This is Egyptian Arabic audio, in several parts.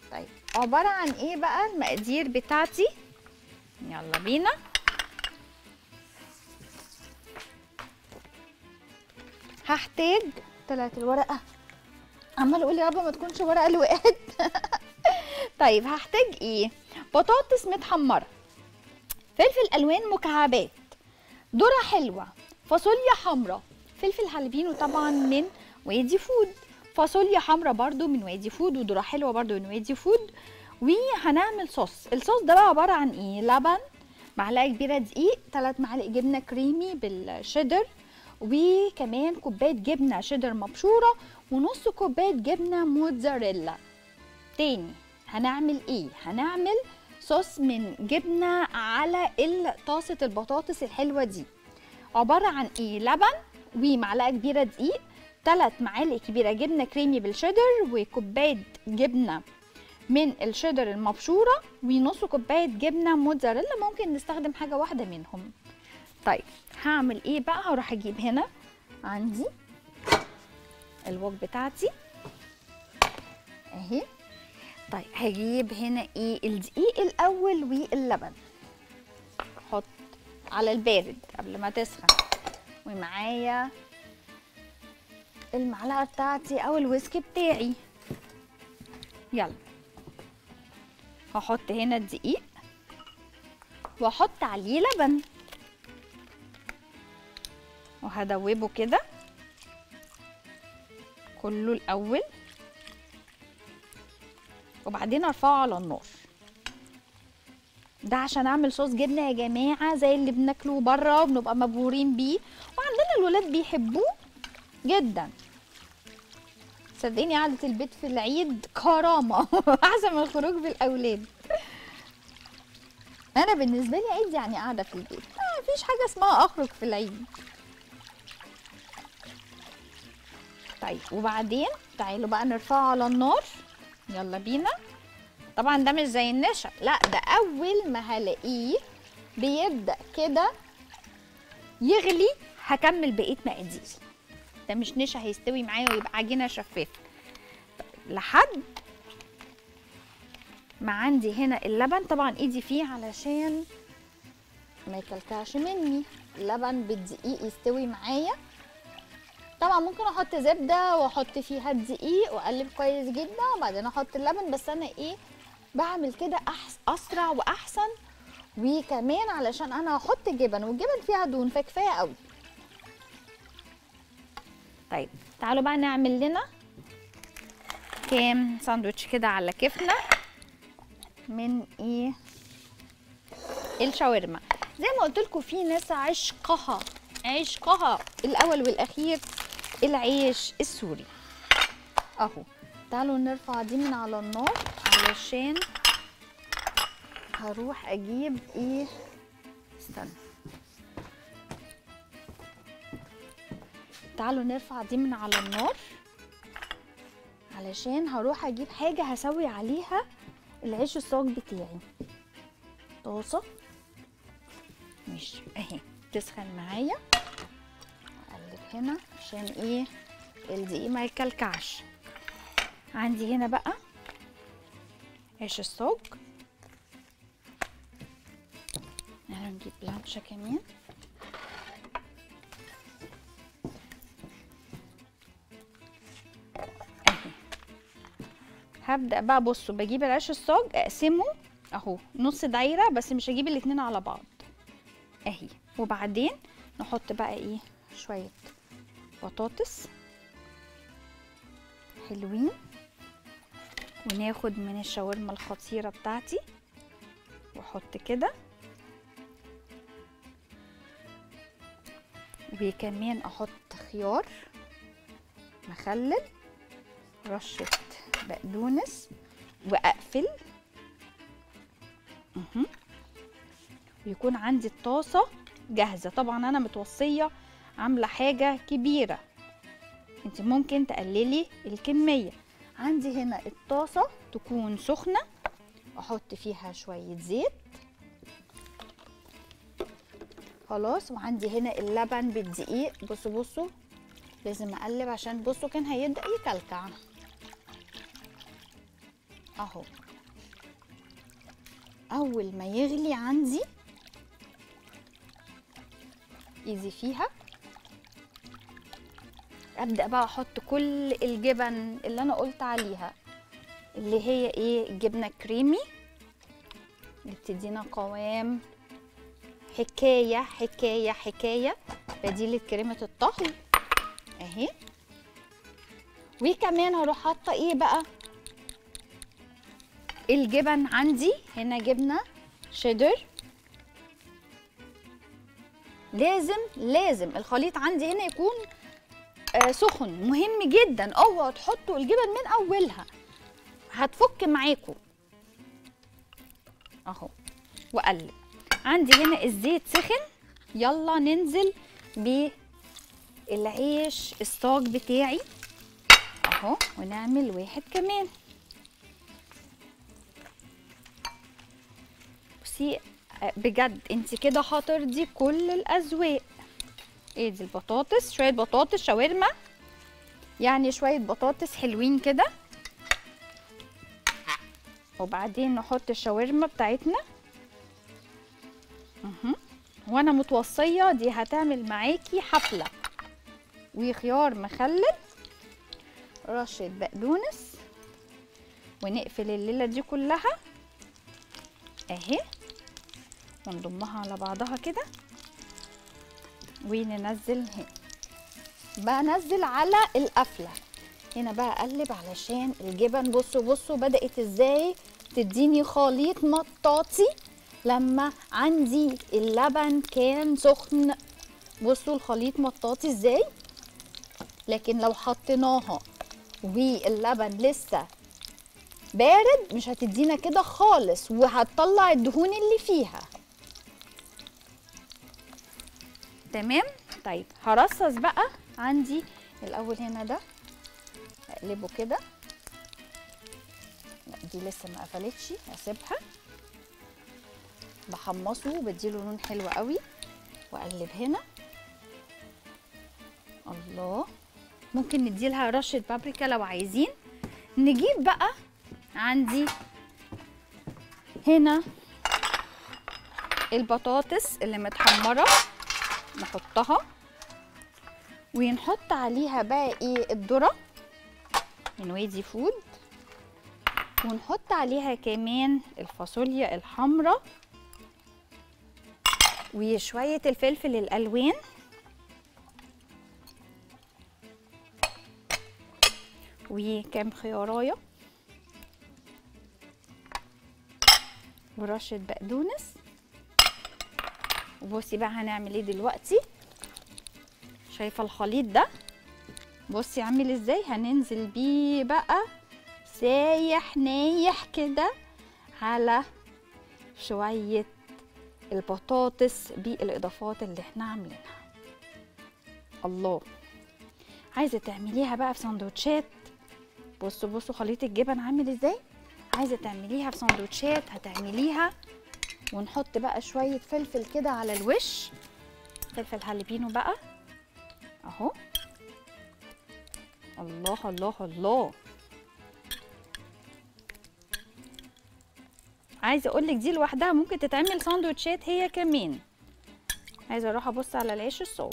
طيب عباره عن ايه بقى المقادير بتاعتي يلا بينا هحتاج طلعت الورقه عمال اقول يا رب ما تكونش ورقه اللي وقعت طيب هحتاج ايه بطاطس متحمره فلفل الوان مكعبات ذره حلوه فاصوليا حمراء فلفل هالبينو طبعا من وادي فود فاصوليا حمراء برضو من وادي فود وذره حلوه برضو من وادي فود وهنعمل صوص الصوص ده بقى عباره عن ايه لبن معلقه كبيره دقيق ثلاث معالق جبنه كريمي بالشيدر وكمان كوبايه جبنه شيدر مبشوره ونص كوبايه جبنه موتزاريلا تاني هنعمل ايه هنعمل صوص من جبنه على ال- طاسه البطاطس الحلوه دي عباره عن ايه لبن ومعلقه كبيره دقيق ثلاث معالق كبيره جبنه كريمي بالشيدر وكوبايه جبنه من الشيدر المبشوره ونص كوبايه جبنه موتزاريلا ممكن نستخدم حاجه واحده منهم طيب هعمل ايه بقى هروح اجيب هنا عندي الوك بتاعتي اهي طيب هجيب هنا ايه الدقيق الاول واللبن احط على البارد قبل ما تسخن ومعايا المعلقه بتاعتي او الويسك بتاعي يلا هحط هنا الدقيق واحط عليه لبن وهدوبه كده كله الاول وبعدين ارفعه على النار ده عشان اعمل صوص جبنه يا جماعه زي اللي بناكله بره وبنبقى مبهورين بيه وعندنا الولاد بيحبوه جدا صدقيني قعدة البيت في العيد كرامة أحسن من الخروج بالأولاد أنا بالنسبة لي عيد يعني قاعدة في البيت ما فيش حاجة اسمها أخرج في العيد طيب وبعدين تعالوا بقى نرفعه على النار يلا بينا طبعا ده مش زي النشا لا ده أول ما هلاقيه بيبدأ كده يغلي هكمل بقية مقادير ده مش نشا هيستوي معايا ويبقى عجينه شفافه لحد ما عندي هنا اللبن طبعا ايدي فيه علشان ما يكلكعش مني اللبن بالدقيق يستوي معايا طبعا ممكن احط زبده واحط فيها الدقيق واقلب كويس جدا وبعدين احط اللبن بس انا ايه بعمل كده أحس اسرع واحسن وكمان علشان انا هحط جبن والجبن فيها دهون فكفايه قوي طيب تعالوا بقى نعمل لنا كام ساندوتش كده على كيفنا من ايه الشاورما زي ما قلت لكم في ناس عشقها عشقها الاول والاخير العيش السوري اهو تعالوا نرفع دي من على النار علشان هروح اجيب ايه استنى تعالوا نرفع دي من على النار علشان هروح اجيب حاجه هسوي عليها العيش الصاج بتاعي طاسه مش اهي تسخن معايا اقلب هنا عشان ايه الدقيق ما يكلكعش عندي هنا بقى عيش الصاج تعالوا نجيب لانشا كمان اهي هبدأ بقى بصوا بجيب العيش الصاج اقسمه اهو نص دايرة بس مش هجيب الاتنين على بعض اهي وبعدين نحط بقى ايه شوية بطاطس حلوين وناخد من الشاورما الخطيرة بتاعتي واحط كده وكمان احط خيار مخلل رشة بقدونس واقفل مهم. ويكون عندي الطاسة جاهزة طبعا انا متوصية عاملة حاجة كبيرة انت ممكن تقللي الكمية عندي هنا الطاسة تكون سخنة احط فيها شوية زيت خلاص وعندي هنا اللبن بالدقيق بصوا بصوا لازم اقلب عشان بصوا كان هيبدأ يكلكع اهو اول ما يغلي عندي ايزي فيها ابدا بقى احط كل الجبن اللي انا قلت عليها اللي هي ايه الجبنه الكريمي اللي بتدينا قوام حكايه حكايه حكايه بديله كريمه الطهي اهي وكمان هروح حاطه ايه بقى الجبن عندي هنا جبنه شيدر لازم لازم الخليط عندي هنا يكون آه سخن مهم جدا اوعوا تحطوا الجبن من اولها هتفك معاكم اهو واقلب عندي هنا الزيت سخن يلا ننزل بالعيش الصاج بتاعي اهو ونعمل واحد كمان بصي بجد انت كده هترضي كل الاذواق ايه دي البطاطس شويه بطاطس شاورما يعني شويه بطاطس حلوين كده وبعدين نحط الشاورما بتاعتنا اها وانا متوصيه دي هتعمل معاكي حفله وخيار مخلل رشه بقدونس ونقفل الليله دي كلها اهي ونضمها على بعضها كده وننزل هنا بنزل على القفله هنا بقى اقلب علشان الجبن بصوا بصوا بدات ازاي تديني خليط مطاطي لما عندي اللبن كان سخن بصوا الخليط مطاطي ازاي لكن لو حطيناها واللبن لسه بارد مش هتدينا كده خالص وهتطلع الدهون اللي فيها تمام طيب هرصص بقى عندي الاول هنا ده اقلبه كده لا دي لسه ما قفلتش هسيبها بحمصه وبديله لون حلو قوي واقلب هنا الله ممكن نديلها رشه بابريكا لو عايزين نجيب بقى عندي هنا البطاطس اللي متحمره نحطها ونحط عليها بقى ايه الذره من وادي فود ونحط عليها كمان الفاصوليا الحمراء وشويه الفلفل الالوان وكام خيارايه ورشه بقدونس وبصي بقى هنعمل ايه دلوقتي شايفه الخليط ده بصي عامل ازاي هننزل بيه بقى سايح نايح كده على شويه البطاطس بالاضافات اللي احنا عاملينها الله عايزه تعمليها بقى في سندوتشات بصوا بصوا خليط الجبن عامل ازاي عايزه تعمليها في سندوتشات هتعمليها ونحط بقى شويه فلفل كده على الوش فلفل هالبينو بقى اهو الله الله الله عايزه اقول لك دي لوحدها ممكن تتعمل ساندوتشات هي كمان عايزه اروح ابص على العيش الصاج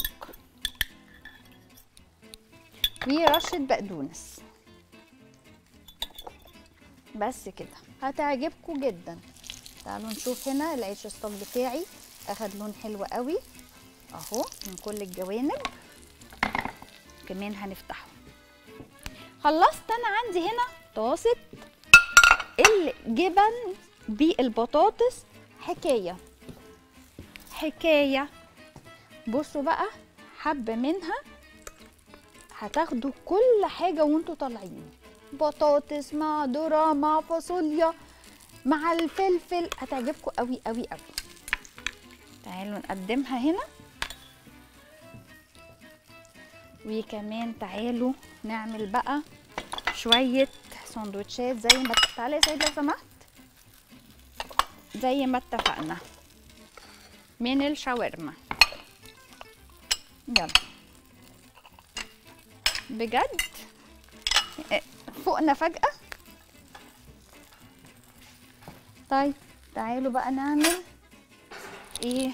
ورشه بقدونس بس كده هتعجبكم جدا تعالوا نشوف هنا العيش الصاج بتاعي اخد لون حلو قوي اهو من كل الجوانب كمان هنفتحه خلصت انا عندي هنا طاسه الجبن بالبطاطس حكايه حكايه بصوا بقى حبه منها هتاخدوا كل حاجه وانتوا طالعين بطاطس مع ذره مع فاصوليا مع الفلفل هتعجبكم قوي قوي قوي تعالوا نقدمها هنا وكمان تعالوا نعمل بقى شوية سندوتشات زي ما تعالى يا سيد لو سمحت زي ما اتفقنا من الشاورما يلا بجد فوقنا فجأة طيب تعالوا بقى نعمل ايه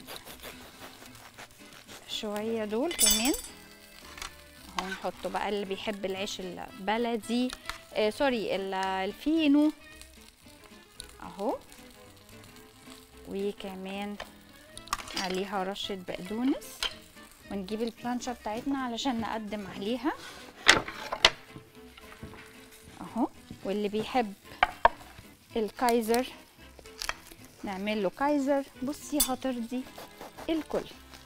شويه دول كمان اهو نحطه بقى اللي بيحب العيش البلدي آه سوري ال- الفينو اهو وكمان عليها رشة بقدونس ونجيب البلانشة بتاعتنا علشان نقدم عليها اهو واللي بيحب الكايزر نعمل له كايزر بصي هترضي الكل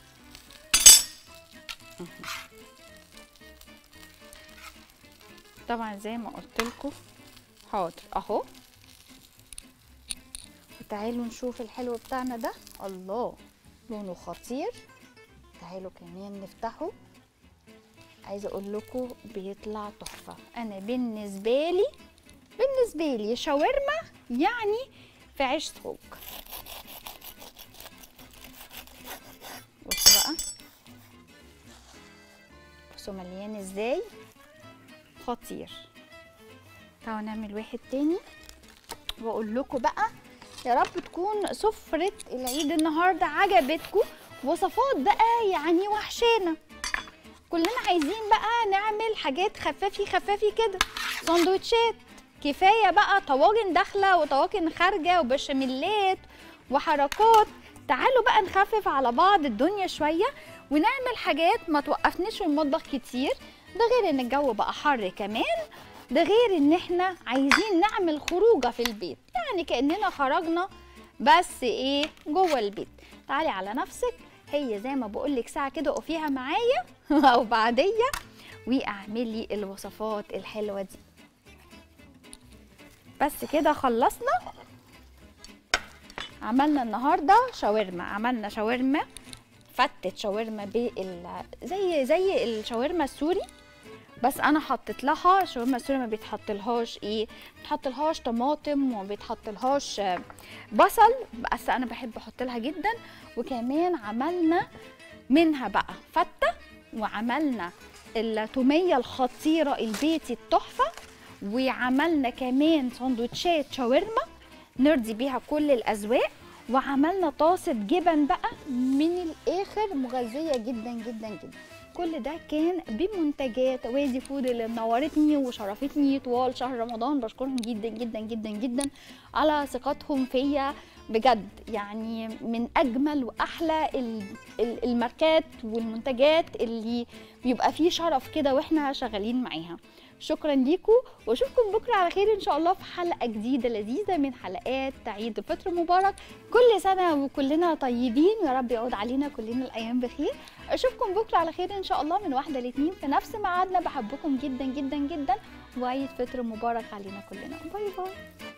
طبعا زي ما قلت لكم حاضر اهو وتعالوا نشوف الحلو بتاعنا ده الله لونه خطير تعالوا كمان نفتحه عايزه اقول لكم بيطلع تحفه انا بالنسبه لي بالنسبه لي شاورما يعني في عيش صوج بصوا بقى بصوا مليان ازاي خطير تعالوا نعمل واحد تاني واقول لكم بقى يا رب تكون سفرة العيد النهاردة عجبتكم وصفات بقى يعني وحشانة كلنا عايزين بقى نعمل حاجات خفافي خفافي كده سندوتشات كفاية بقى طواجن داخلة وطواجن خارجة وبشاميلات وحركات تعالوا بقى نخفف على بعض الدنيا شوية ونعمل حاجات ما توقفناش في المطبخ كتير ده غير ان الجو بقى حر كمان ده غير ان احنا عايزين نعمل خروجه في البيت يعني كاننا خرجنا بس ايه جوه البيت تعالي على نفسك هي زي ما بقول لك ساعه كده اقفيها معايا او بعديه واعملي الوصفات الحلوه دي بس كده خلصنا عملنا النهارده شاورما عملنا شاورما فتت شاورما بال زي زي الشاورما السوري بس انا حطيت لها شاورما السوري ما بيتحطلهاش ايه بيتحطلهاش طماطم وما بيتحطلهاش آه، بصل بس انا بحب احط لها جدا وكمان عملنا منها بقى فته وعملنا التوميه الخطيره البيتي التحفه وعملنا كمان سندوتشات شاورما نرضي بيها كل الاذواق وعملنا طاسه جبن بقى من الاخر مغذيه جدا جدا جدا كل ده كان بمنتجات وادي فود اللي منورتني وشرفتني طوال شهر رمضان بشكرهم جدا جدا جدا جدا على ثقتهم فيا بجد يعني من اجمل واحلى ال- ال- الماركات والمنتجات اللي بيبقى فيه شرف كده واحنا شغالين معاها شكرا ليكم واشوفكم بكره على خير ان شاء الله في حلقه جديده لذيذه من حلقات عيد الفطر مبارك كل سنه وكلنا طيبين يا رب يعود علينا كلنا الايام بخير اشوفكم بكره على خير ان شاء الله من واحده لاثنين في نفس ميعادنا بحبكم جدا جدا جدا وعيد فطر مبارك علينا كلنا باي باي